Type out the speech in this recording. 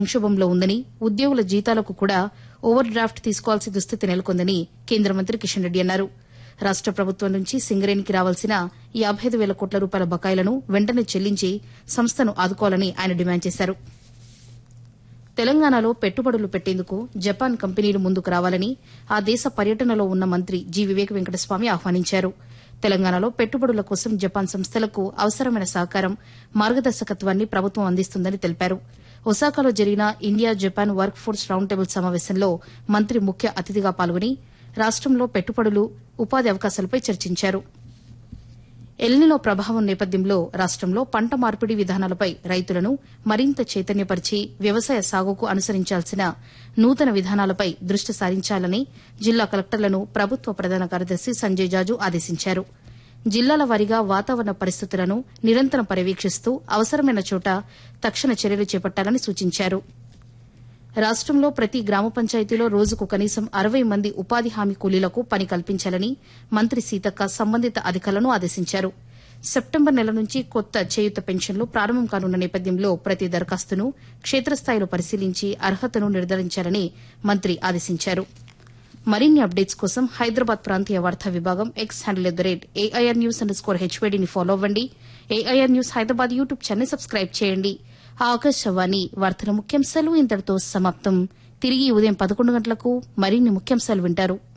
సంక్షోభంలో ఉందని ఉద్యోగుల జీతాలకు కూడా ఓవర్ డ్రాఫ్ట్ తీసుకోవాల్సిన దుస్థితి నెలకొందని కేంద్ర మంత్రి కిషన్ రెడ్డి అన్నారు రాష్ట ప్రభుత్వం నుంచి సింగరేణికి రావాల్సిన యాబై ఐదు వేల కోట్ల రూపాయల బకాయిలను వెంటనే చెల్లించి సంస్థను ఆదుకోవాలని ఆయన డిమాండ్ చేశారు తెలంగాణలో పెట్టుబడులు పెట్టేందుకు జపాన్ కంపెనీలు ముందుకు రావాలని ఆ దేశ పర్యటనలో ఉన్న మంత్రి జి వివేక్ వెంకటస్వామి ఆహ్వానించారు తెలంగాణలో పెట్టుబడుల కోసం జపాన్ సంస్థలకు అవసరమైన సహకారం మార్గదర్శకత్వాన్ని ప్రభుత్వం అందిస్తుందని తెలిపారు ఒసాకాలో జరిగిన India Japan workforce round table సమావేశంలో మంత్రి ముఖ్య అతిథిగా పాల్గొని రాష్టంలో పెట్టుబడులు ఉపాధి అవకాశాలపై చర్చించారు ఎల్నినో ప్రభావం నేపథ్యంలో రాష్టంలో పంట మార్పిడి విధానాలపై రైతులను మరింత చైతన్యపరిచి వ్యవసాయ సాగుకు అనుసరించాల్సిన నూతన విధానాలపై దృష్టి సారించాలని జిల్లా కలెక్టర్లను ప్రభుత్వ ప్రధాన కార్యదర్శి సంజయ్ జాజు ఆదేశించారు జిల్లాల వారీగా వాతావరణ పరిస్థితులను నిరంతరం పర్యవేక్షిస్తూ అవసరమైన చోట తక్షణ చర్యలు చేపట్టాలని సూచించారు రాష్టంలో ప్రతి గ్రామ పంచాయతీలో రోజుకు కనీసం అరవై మంది ఉపాధి హామీ కూలీలకు పని కల్పించాలని మంత్రి సీతక్క సంబంధిత అధికారులను ఆదేశించారు సెప్టెంబర్ నెల నుంచి కొత్త చేయుత పెన్షన్లు ప్రారంభం కానున్న నేపథ్యంలో ప్రతి దరఖాస్తును క్షేత్రస్థాయిలో పరిశీలించి అర్హతను నిర్ధారించాలని మంత్రి ఆదేశించారు మరిన్ని అప్డేట్స్ కోసం హైదరాబాద్ ప్రాంతీయ వార్తా విభాగం X handle at the rate AIR news underscore స్కోర్ హెచ్వేడిని ఫాలో అవ్వండి AIR news Hyderabad YouTube channel subscribe చేయండి ఆకాశవాణి వార్తల ముఖ్యాంశాలు ఇంతటితో సమాప్తం తిరిగి ఉదయం పదకొండు గంటలకు మరిన్ని ముఖ్యాంశాలు వింటారు